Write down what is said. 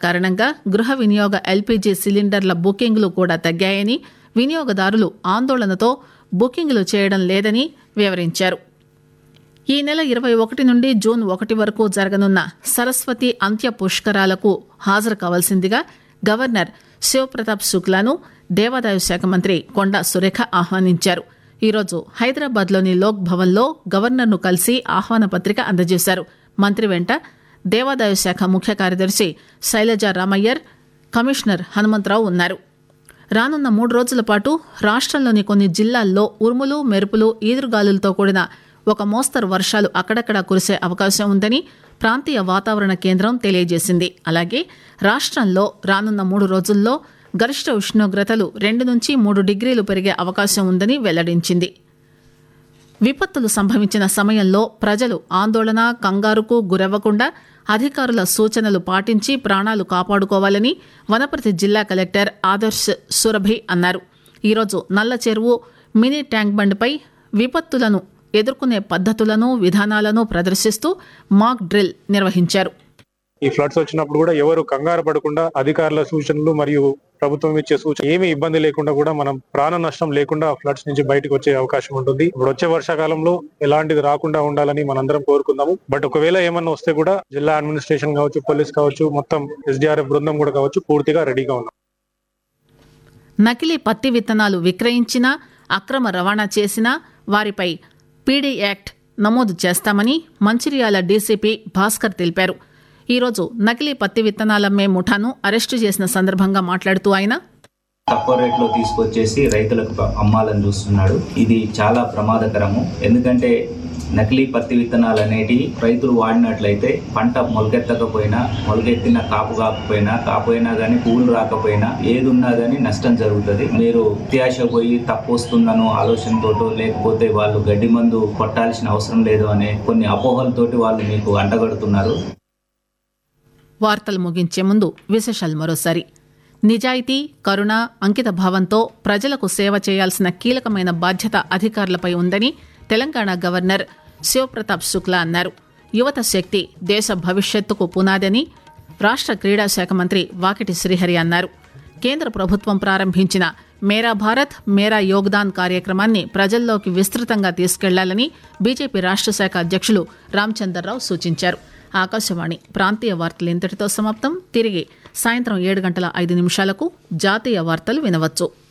కారణంగా గృహ వినియోగ ఎల్పీజీ సిలిండర్ల బుకింగ్లు కూడా తగ్గాయని వినియోగదారులు ఆందోళనతో బుకింగ్లు చేయడం లేదని వివరించారు ఈ నెల ఇరవై ఒకటి నుండి జూన్ ఒకటి వరకు జరగనున్న సరస్వతి అంత్య పుష్కరాలకు హాజరు కావాల్సిందిగా గవర్నర్ శివప్రతాప్ శుక్లాను దేవాదాయ శాఖ మంత్రి కొండా సురేఖ ఆహ్వానించారు ఈరోజు హైదరాబాద్లోని లోక్ భవన్లో గవర్నర్ను కలిసి ఆహ్వాన పత్రిక అందజేశారు మంత్రి వెంట దేవాదాయ శాఖ ముఖ్య కార్యదర్శి శైలజ రామయ్యర్ కమిషనర్ హనుమంతరావు ఉన్నారు రానున్న మూడు రోజుల పాటు రాష్ట్రంలోని కొన్ని జిల్లాల్లో ఉరుములు మెరుపులు ఈదురుగాలులతో కూడిన ఒక మోస్తరు వర్షాలు అక్కడక్కడా కురిసే అవకాశం ఉందని ప్రాంతీయ వాతావరణ కేంద్రం తెలియజేసింది అలాగే రాష్ట్రంలో రానున్న మూడు రోజుల్లో గరిష్ట ఉష్ణోగ్రతలు రెండు నుంచి మూడు డిగ్రీలు పెరిగే అవకాశం ఉందని వెల్లడించింది విపత్తులు సంభవించిన సమయంలో ప్రజలు ఆందోళన కంగారుకు గురవ్వకుండా అధికారుల సూచనలు పాటించి ప్రాణాలు కాపాడుకోవాలని వనపర్తి జిల్లా కలెక్టర్ ఆదర్శ్ సురభి అన్నారు ఈరోజు నల్ల చెరువు మినీ ట్యాంక్ బండ్పై విపత్తులను ఎదుర్కొనే పద్ధతులను విధానాలను ప్రదర్శిస్తూ మాక్ డ్రిల్ నిర్వహించారు ఈ ఫ్లడ్స్ వచ్చినప్పుడు కూడా ఎవరు కంగారు పడకుండా అధికారుల సూచనలు మరియు ప్రభుత్వం ఇచ్చే సూచన ఏమీ ఇబ్బంది లేకుండా కూడా మనం ప్రాణ నష్టం లేకుండా ఫ్లడ్స్ నుంచి బయటకు వచ్చే అవకాశం ఉంటుంది ఇప్పుడు వచ్చే వర్షాకాలంలో ఎలాంటిది రాకుండా ఉండాలని మనందరం కోరుకుందాము బట్ ఒకవేళ ఏమన్నా వస్తే కూడా జిల్లా అడ్మినిస్ట్రేషన్ కావచ్చు పోలీస్ కావచ్చు మొత్తం ఎస్డిఆర్ఎఫ్ బృందం కూడా కావచ్చు పూర్తిగా రెడీగా ఉన్నాం నకిలీ పత్తి విత్తనాలు విక్రయించినా అక్రమ రవాణా చేసినా వారిపై పీడీ యాక్ట్ నమోదు చేస్తామని మంచిర్యాల డీసీపీ భాస్కర్ తెలిపారు ఈరోజు నకిలీ పత్తి విత్తనాలమ్మే ముఠాను అరెస్టు చేసిన సందర్భంగా మాట్లాడుతూ ఆయన తక్కువ రేట్లో తీసుకొచ్చేసి రైతులకు ప- అమ్మాలని చూస్తున్నాడు ఇది చాలా ప్రమాదకరము ఎందుకంటే నకిలీ పత్తి విత్తనాలు అనేటివి రైతులు వాడినట్లయితే పంట మొలకెత్తకపోయినా మొలకెత్తిన కాపు కాకపోయినా కాపోయినా కానీ పువ్వులు రాకపోయినా ఏది ఉన్నా కానీ నష్టం జరుగుతుంది మీరు అత్యాశ పోయి తప్పు వస్తుందనో ఆలోచనతోటో లేకపోతే వాళ్ళు గడ్డి మందు కొట్టాల్సిన అవసరం లేదు అనే కొన్ని అపోహలతోటి వాళ్ళు మీకు అంటగడుతున్నారు వార్తలు ముగించే ముందు విశేషాలు మరోసారి నిజాయితీ కరుణ అంకిత భావంతో ప్రజలకు సేవ చేయాల్సిన కీలకమైన బాధ్యత అధికారులపై ఉందని తెలంగాణ గవర్నర్ శివప్రతాప్ శుక్లా అన్నారు యువత శక్తి దేశ భవిష్యత్తుకు పునాదని రాష్ట్ర క్రీడా శాఖ మంత్రి వాకిటి శ్రీహరి అన్నారు కేంద్ర ప్రభుత్వం ప్రారంభించిన మేరా భారత్ మేరా యోగ్దాన్ కార్యక్రమాన్ని ప్రజల్లోకి విస్తృతంగా తీసుకెళ్లాలని బీజేపీ రాష్ట్ర శాఖ అధ్యక్షులు రామచందర్రావు సూచించారు ఆకాశవాణి ప్రాంతీయ వార్తలు ఇంతటితో సమాప్తం తిరిగి సాయంత్రం ఏడు గంటల ఐదు నిమిషాలకు జాతీయ వార్తలు వినవచ్చు